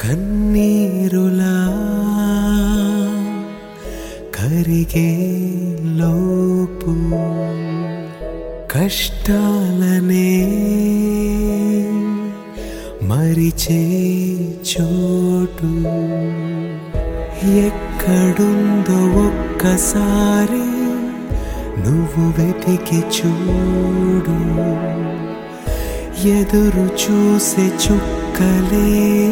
కన్నీరులా కరిగే లోపు కష్టాలనే మరిచే చోటు ఎక్కడుందో ఒక్కసారి నువ్వు వెతికి చూడు ఎదురు చూసే చుక్కలే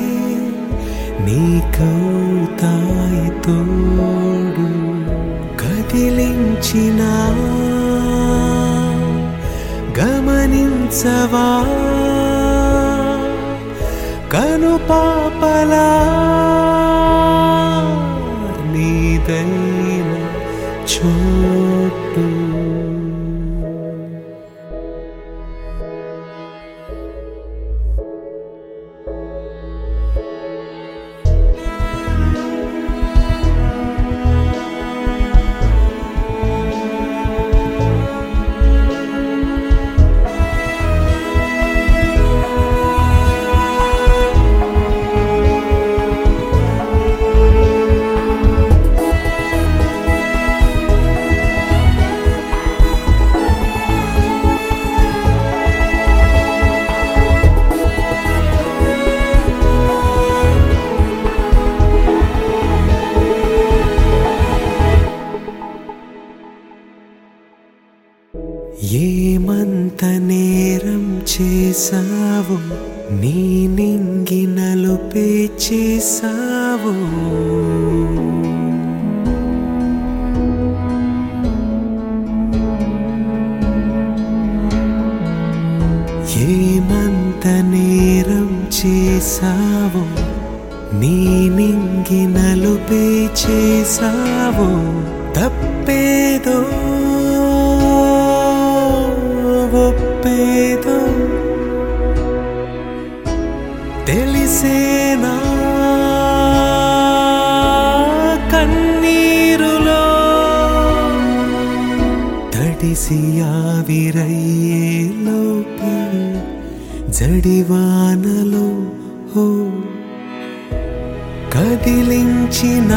నీకవుతాయి తోడు కదిలించిన గమనించవా కను పాపలా నీదైన చోటు ఏమంత నేరం చేసావు నీ నింగి నలుపే చేసావు ఏమంత నేరం చేసావు నీ నింగి నలుపే చేసావు తప్పేదో ఒప్పేదో తెలిసేనా కన్నీరులో తడిసి ఆవిరయ్యే లోపే జడివానలో హో కదిలించిన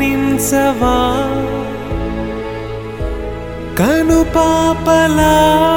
గమనించవా కను పాపలా